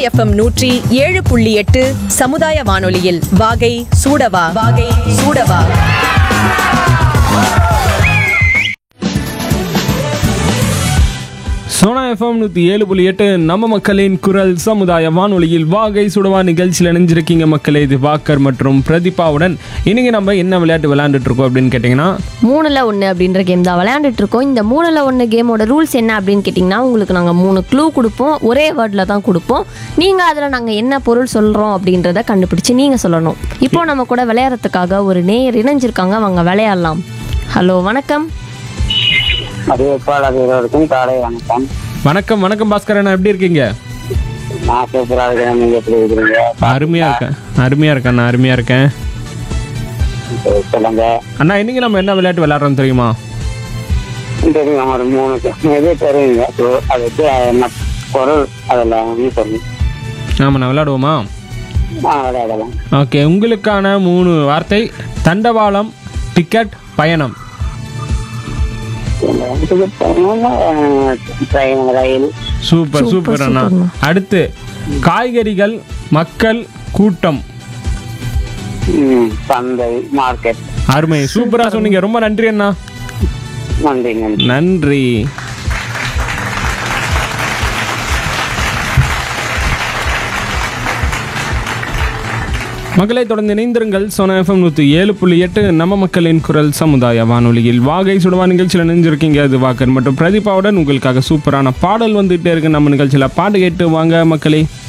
FM நூற்றி ஏழு புள்ளி எட்டு சமுதாய வானொலியில் வாகை சூடவா வாகை சூடவா சோனா எஃப்எம் நூற்றி ஏழு புள்ளி எட்டு நம்ம மக்களின் குரல் சமுதாய வானொலியில் வாகை சுடவா நிகழ்ச்சியில் இணைஞ்சிருக்கீங்க மக்களே இது வாக்கர் மற்றும் பிரதீபாவுடன் இன்னைக்கு நம்ம என்ன விளையாட்டு விளையாண்டுட்டு இருக்கோம் அப்படின்னு கேட்டிங்கன்னா மூணுல ஒன்று அப்படின்ற கேம் தான் விளையாண்டுட்டு இருக்கோம் இந்த மூணுல ஒன்று கேமோட ரூல்ஸ் என்ன அப்படின்னு கேட்டிங்கன்னா உங்களுக்கு நாங்கள் மூணு க்ளூ கொடுப்போம் ஒரே வேர்டில் தான் கொடுப்போம் நீங்கள் அதில் நாங்கள் என்ன பொருள் சொல்கிறோம் அப்படின்றத கண்டுபிடிச்சு நீங்கள் சொல்லணும் இப்போ நம்ம கூட விளையாடுறதுக்காக ஒரு நேயர் இணைஞ்சிருக்காங்க அவங்க விளையாடலாம் ஹலோ வணக்கம் அறிவிப்பாளர் இருவருக்கும் காலை வணக்கம் வணக்கம் வணக்கம் பாஸ்கர் அண்ணா எப்படி இருக்கீங்க நான் சூப்பரா இருக்கிறேன் நீங்க எப்படி இருக்கிறீங்க அருமையாக இருக்கேன் அருமையாக இருக்கேன் அண்ணா அருமையாக இருக்கேன் சரி, சொல்லுங்க அண்ணா இன்னைக்கு நம்ம என்ன விளையாட்டு விளையாடுறோம் தெரியுமா தெரியும் ஒரு மூணு இது தெரியுங்க So, அதுக்கு என்ன பொருள் அதில் சொல்லி ஆமாம் நான் விளையாடுவோமா ஆ விளையாடலாம் ஓகே உங்களுக்கான மூணு வார்த்தை தண்டவாளம் டிக்கெட் பயணம் இதுக்கு போனோம்னா, ட்ரெயின் ரயில் சூப்பர் சூப்பர் அண்ணா அடுத்து காய்கறிகள் மக்கள் கூட்டம் ம், சந்தை மார்க்கெட் அருமை சூப்பரா சொன்னீங்க ரொம்ப நன்றி அண்ணா நன்றி நன்றி நன்றி மக்களை தொடர்ந்து இணைந்திருங்கள் சோனா எஃப்எம் நூற்றி ஏழு புள்ளி எட்டு நம்ம மக்களின் குரல் சமுதாய வானொலியில் வாகை சுடுவா நிகழ்ச்சியில் நினைஞ்சிருக்கீங்க அது வாக்கர் மற்றும் பிரதீபாவுடன் உங்களுக்காக சூப்பரான பாடல் வந்துகிட்டே இருக்கு நம்ம நிகழ்ச்சியில் பாட்டு கேட்டு வாங்க மக்களே